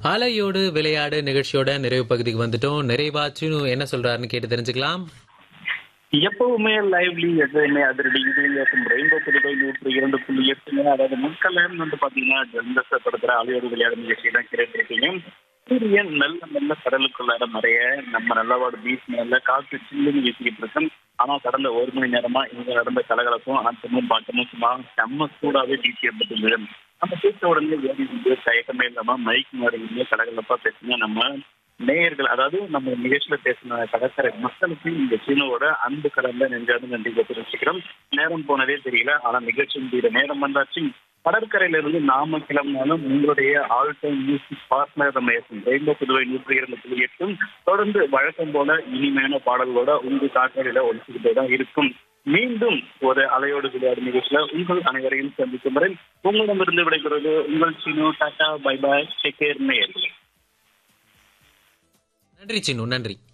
அலையோடு விளையாடு நிகழ்ச்சியோட நிறைவு பகுதிக்கு வந்துட்டோம் நிறைவாச்சுன்னு என்ன சொல்றாருன்னு கேட்டு தெரிஞ்சுக்கலாம் எப்பவுமே லைவ்லி எப்பவுமே அதிரடி இது இருக்கும் ரெயின்போ புதுவை நூற்றி இரண்டு புள்ளி எட்டுங்க அதாவது முற்கலன் வந்து பாத்தீங்கன்னா ஜென்ரசப்படுத்துற அலையோடு விளையாடு நிகழ்ச்சி தான் கேட்டிருக்கீங்க சூரியன் நல்ல நல்ல கடலுக்குள்ளார மறைய நம்ம நல்லவாடு பீச் மேல காற்று சில்லுன்னு வீசிக்கிட்டு இருக்கும் ஆனா கடந்த ஒரு மணி நேரமா இங்க நடந்த கலகலப்பும் ஆட்டமும் பாட்டமும் சும்மா செம்ம சூடாவே வீசி இருந்துட்டு நம்ம பேச உடனே வேடி வந்து தயக்கமே இல்லாம மைக் மாதிரி கலகலப்பா பேசுங்க நம்ம நேயர்கள் அதாவது நம்ம நிகழ்ச்சியில பேசின கடற்கரை மக்களுக்கு இந்த சீனோட அன்பு கலந்த நெஞ்சார்ந்த நன்றி தெரிவிச்சுக்கிறோம் நேரம் போனதே தெரியல ஆனா நிகழ்ச்சி முடிகிற நேரம் வந்தாச்சு கடற்கரையில இருந்து நாம கிளம்பினாலும் உங்களுடைய ஆல் டைம் மியூசிக் பார்ட்னர் நம்ம ரெயின்போ புதுவை நூற்றி இரண்டு புள்ளி எட்டும் தொடர்ந்து வழக்கம் போல இனிமையான பாடல்களோட உங்க காற்கரையில ஒழிச்சுக்கிட்டே தான் இருக்கும் மீண்டும் ஒரு அலையோடு விளையாடு நிகழ்ச்சியில உங்கள் அனைவரையும் சந்திக்கும் வரை உங்களிடமிருந்து விடைபெறுவது உங்கள் Seeno tata bye bye take care நேயர்களே நன்றி சின்னு நன்றி